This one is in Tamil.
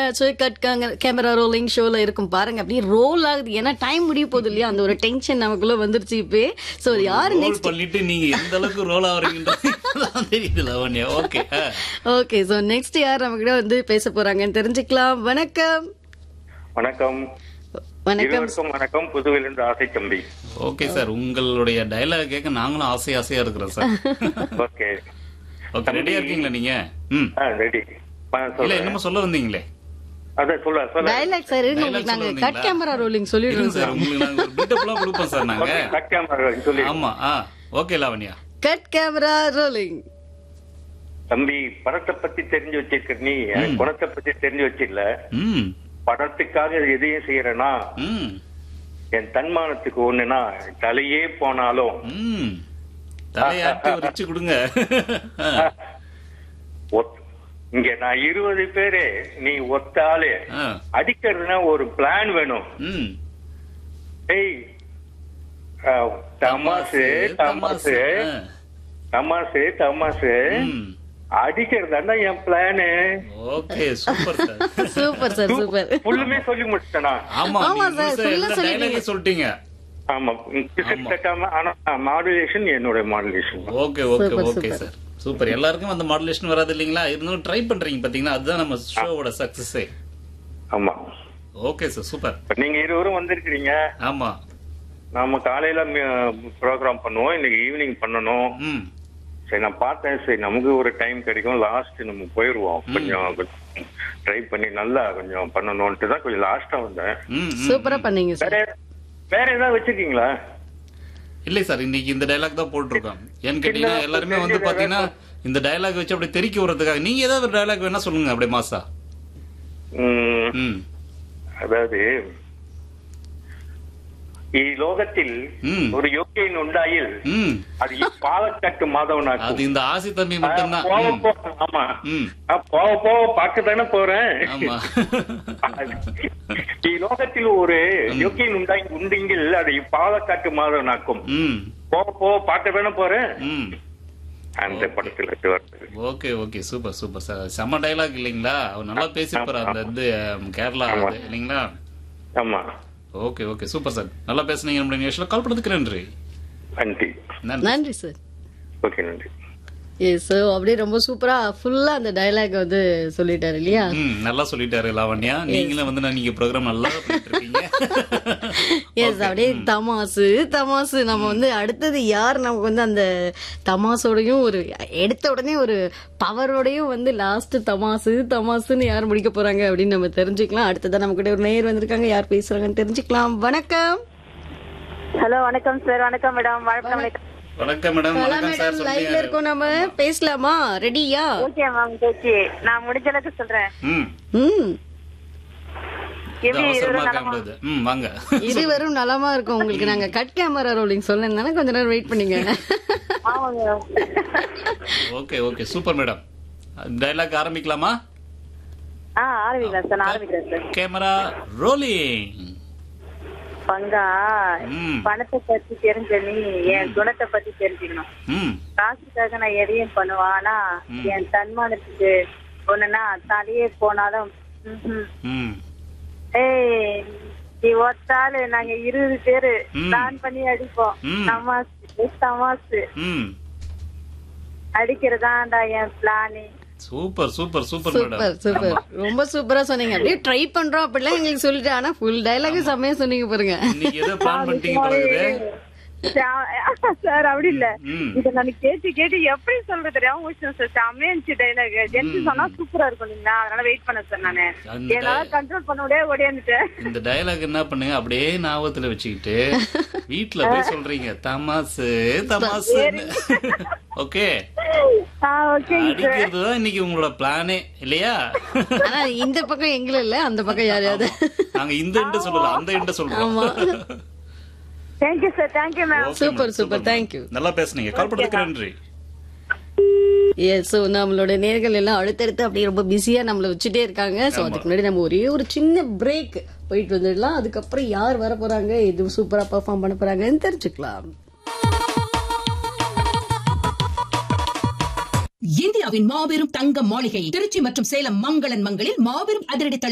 வச்சு கட் கேமரா ரோலிங் ஷோல இருக்கும் பாருங்க அப்படியே ரோல் ஆகுது ஏன்னா டைம் முடிய போகுது இல்லையா அந்த ஒரு டென்ஷன் நமக்குள்ள வந்துருச்சு இப்போ சோ யாரு ரோல் நெக்ஸ்ட் பண்ணிட்டு நீங்க எந்த அளவுக்கு ரோல் ஆவறீங்கன்றது தெரியுது Lavanya okay okay so next யார் நம்ம கிட்ட வந்து பேச போறாங்கன்னு தெரிஞ்சுக்கலாம் வணக்கம் வணக்கம் வணக்கம் இருவருக்கும் வணக்கம் புதுவையிலிருந்து ஆசை தம்பி ஓகே சார் உங்களுடைய டயலாக் கேட்க நாங்களும் ஆசை ஆசையா இருக்கிறோம் சார் ஓகே ஓகே ரெடியா இருக்கீங்களா நீங்க ம் ஆ ரெடி இல்ல சொல்றேன் என்னமோ சொல்ல வந்தீங்களே அதான் சொல்ல சொல்ல டைலாக் சார் இருங்க உங்களுக்கு Dialogue நாங்க சொல்ல கட் வந்தீங்களா? கேமரா ரோலிங் சொல்லிடுறோம் இருங்க சார் சார் உங்களுக்கு நாங்க ஒரு பில்டப் எல்லாம் கொடுப்போம் சார் நாங்க கேமரா சொல்லி ஆமா ஆ okay Lavanya cut camera rolling தம்பி படத்தை பத்தி தெரிஞ்சு வச்சிருக்க நீ ம். குணத்தை பத்தி தெரிஞ்சு வச்சிடல ம் படத்துக்காக எதையும் செய்யறேன்னா ம் என் தன்மானத்துக்கு ஒண்ணுனா தலையே போனாலும் ம் தலையாட்டி ஒரு வச்சு கொடுங்க ஒத்- இங்க நான் இருபது பேரு நீ ஒத்த ஆளு ஆ, அடிக்கிறதுனா ஒரு பிளான் வேணும் ம் ஏய் ஆ, தமாசு தமாசு ஆ, தமாசு தமாசு ம். அடிக்கிறதா என் plan okay super sir super sir super ஃபுல்லுமே சொல்லி முடிச்சிட்டேனா ஆமா ஆமா நீங்க சார், முழுசா full-ஆ எல்லா சொல்லிட்டீங்க. dialogue சொல்லிட்டீங்க ஆமா கிரிக்கெட் கட்டாம ஆனா மாடுலேஷன் என்னோட modulation okay okay Super, okay super. Sir super எல்லாருக்கும் அந்த மாடுலேஷன் வராது இல்லைங்களா இருந்தாலும் ட்ரை பண்றீங்க பாத்தீங்கன்னா அதுதான் நம்ம ஷோவோட சக்சஸே ஆமா ஓகே சார் சூப்பர் இப்ப நீங்க இருவரும் வந்திருக்கிறீங்க ஆமா நாம காலையில ப்ரோக்ராம் பண்ணுவோம் இன்னைக்கு ஈவினிங் பண்ணணும் ம் சரி நான் பார்த்தேன் சரி நமக்கு ஒரு டைம் கிடைக்கும் லாஸ்ட் நம்ம போயிருவோம் கொஞ்சம் ட்ரை பண்ணி நல்லா கொஞ்சம் பண்ணணும்ட்டு தான் கொஞ்சம் லாஸ்டா வந்தேன் ம் ம். சூப்பரா பண்ணீங்க சார் வேற வேற ஏதாவது வச்சிருக்கீங்களா இல்லை சார் இன்னைக்கு இந்த டயலாக் தான் போட்டிருக்கோம் ஏன்னு கேட்டீங்கன்னா இல்ல, எல்லாருமே வந்து இல்ல, பாத்தீங்கன்னா இந்த டயலாக் வச்சு அப்படியே தெறிக்க விடுறதுக்காக நீங்க ஏதாவது ஒரு டயலாக் வேணா சொல்லுங்க அப்படியே மாசா ம், ம் அதாவது இலோகத்தில் ம். ஒரு யோக்கியின் உண்டாயில் ம் அது பாலக்காட்டு மாதவனாக்கும் அது இந்த ஆசி தம்பி மட்டும்தான் போக ம். போக ஆமா ம் நான் போக போக பார்க்க தானே போறேன் ஆமா இலோகத்தில் ஒரு யோக்கியின் உண்டாய் உண்டிங்கில் அதை பாலக்காட்டு மாதவனாக்கும் ம் போக போக பார்க்க தானே போறேன் ம் அந்த படத்துல இருந்து வருது okay okay super super sir செம்ம டைலாக் இல்லைங்களா அவர் நல்லா பேசியிருப்பாரு அந்த இது um, கேரளா ஆமா. இது, இல்லைங்களா ஆமா ஓகே ஓகே சூப்பர் சார் நல்லா பேசுனீங்க நம்மளுடைய நிகழ்ச்சியில் கால் பண்ணதுக்கு நன்றி நன்றி நன்றி நன்றி சார் ஓகே நன்றி எஸ் சார் அப்படியே ரொம்ப சூப்பரா ஃபுல்லா அந்த டயலாக் வந்து சொல்லிட்டாரு இல்லையா ம் நல்லா சொல்லிட்டாரு லாவண்யா நீங்களும் வந்து நான் நீங்க ப்ரோக்ராம் நல்லா பண்ணிட்டு இருக்கீங்க எஸ் அப்படியே தமாசு தமாசு நம்ம வந்து அடுத்தது யார் நமக்கு வந்து அந்த தமாசோடையும் ஒரு எடுத்த உடனே ஒரு பவரோடையும் வந்து லாஸ்ட் தமாசு தமாசுன்னு யார் முடிக்க போறாங்க அப்படின்னு நம்ம தெரிஞ்சுக்கலாம் அடுத்ததான் நம்ம கிட்ட ஒரு நேர் வந்திருக்காங்க யார் பேசுறாங்கன்னு தெரிஞ்சுக்கலாம் வணக்கம் ஹலோ வணக்கம் சார் வணக்கம் மேடம் வணக்கம் வணக்கம் வணக்கம் மேடம் ஹலோ வணக்கம் சார் மேடம் லைவ்ல சொல்லுங்க இருக்கோம் நம்ம பேசலாமா ரெடியா ஓகே மேம் ஓகே நான் முடிஞ்ச அளவுக்கு சொல்றேன் ம் ம் இது எப்படி அவசரமா இருபது இருக்க நாளா- முடியாது ம் வாங்க இருவரும் நலமா இருக்கும் உங்களுக்கு நாங்க கட் கேமரா ரோலிங் சொல்லணும்னால கொஞ்ச நேரம் வெயிட் பண்ணீங்க ஆமாங்க okay okay super madam dialogue ஆரம்பிக்கலாமா ஆ ஆரம்பிக்கலாம் சார் நான் ஆரம்பிக்கிறேன் சார் கேமரா ரோலிங் பங்கா ம். பணத்தை பத்தி தெரிஞ்ச நீ என் குணத்தை பத்தி தெரிஞ்சுக்கணும் ம் காசுக்காக நான் எதையும் பண்ணுவேன் ஆனா ம். என் தன்மானத்துக்கு ஒண்ணுன்னா தலையே போனாலும் ம்ஹும். ம் ஏய் நீ ஒத்தாளு நாங்க இருபது பேரு ம். பிளான் பண்ணி அடிப்போம் ம். தமாசு தமாசு ம் அடிக்கிறதாண்டா என் plan super super super super madam super ரொம்ப சூப்பரா சொன்னீங்க அப்படியே ட்ரை பண்றோம் அப்படிலாம் எங்களுக்கு சொல்லிட்டு ஆனா ஃபுல் டயலாக் செம்மையா சொன்னீங்க பாருங்க இன்னைக்கு ஏதோ பிளான் பண்ணிட்டீங்க போல இருக்குது சார் அப்படி இல்ல ம். இத நான் கேட்டு கேட்டு எப்படி சொல்றது தெரியாம முடிச்சேன் சார் செம்மையா இருந்துச்சு டைலாக் ஜென்ஸ் சொன்னா சூப்பரா இருக்கும் இல்லைங்களா அதனால வெயிட் பண்ண சார் நானு அந்த என்னால கண்ட்ரோல் பண்ண முடியாது ஓடியாந்துட்டேன் இந்த டயலாக் என்ன பண்ணுங்க அப்படியே ஞாபகத்துல வச்சுக்கிட்டு வீட்ல போய் சொல்றீங்க தமாசு தமாசுன்னு ஓகே ஆ ஓகேங்க சார் அடிக்கிறது தான் இன்னைக்கு உங்களோட பிளானே இல்லையா ஆனா இந்த பக்கம் எங்கள இல்ல அந்த பக்கம் யாரையாவது நாங்க இந்த எண்ட சொல்லல அந்த எண்ட சொல்றோம் ஆமா thank you sir thank you ma'am Okay, super madam, super madam. Thank you நல்லா பேசுனீங்க கால் பண்ணதுக்கு நன்றி எஸ் ஸோ நம்மளோட நேர்கள் எல்லாம் அடுத்தடுத்து அப்படியே ரொம்ப பிஸியா நம்மள வச்சுட்டே இருக்காங்க ஸோ அதுக்கு முன்னாடி நம்ம ஒரே ஒரு சின்ன பிரேக் போயிட்டு வந்துடலாம் அதுக்கப்புறம் யார் வர போறாங்க எது சூப்பரா பெர்ஃபார்ம் பண்ண போறாங்கன்னு தெரிஞ்சுக்கலாம் இந்தியாவின் மாபெரும் தங்க மாளிகை திருச்சி மற்றும் சேலம் மங்களன் மங்களில் மாபெரும் அதிரடி